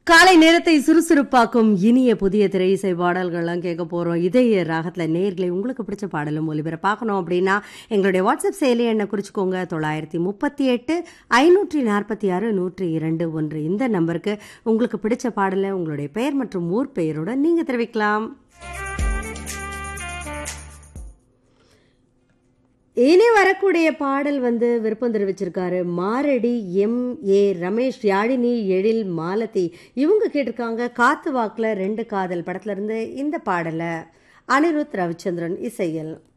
காலை நேரத்தை சுறுசுறுப்பாக்கும் இனிய புதிய திரை இசை பாடல்கள்லாம் கேட்க போகிறோம் இதய ராகத்தில் நேர்களை உங்களுக்கு பிடிச்ச பாடலும் ஒலிபரப்பாக்கணும் அப்படின்னா எங்களுடைய வாட்ஸ்அப் செயலி என்ன குறிச்சிக்கோங்க தொள்ளாயிரத்தி முப்பத்தி எட்டு ஐநூற்றி நாற்பத்தி ஆறு நூற்றி இரண்டு ஒன்று இந்த நம்பருக்கு உங்களுக்கு பிடிச்ச பாடலை உங்களுடைய பெயர் மற்றும் ஊர் பெயரோட நீங்கள் தெரிவிக்கலாம் இனி வரக்கூடிய பாடல் வந்து விருப்பம் தெரிவிச்சிருக்காரு மாரடி எம் ஏ ரமேஷ் யாழினி எழில் மாலதி இவங்க கேட்டிருக்காங்க காத்து வாக்குல ரெண்டு காதல் படத்துல இருந்து இந்த பாடலை அனிருத் ரவிச்சந்திரன் இசையில்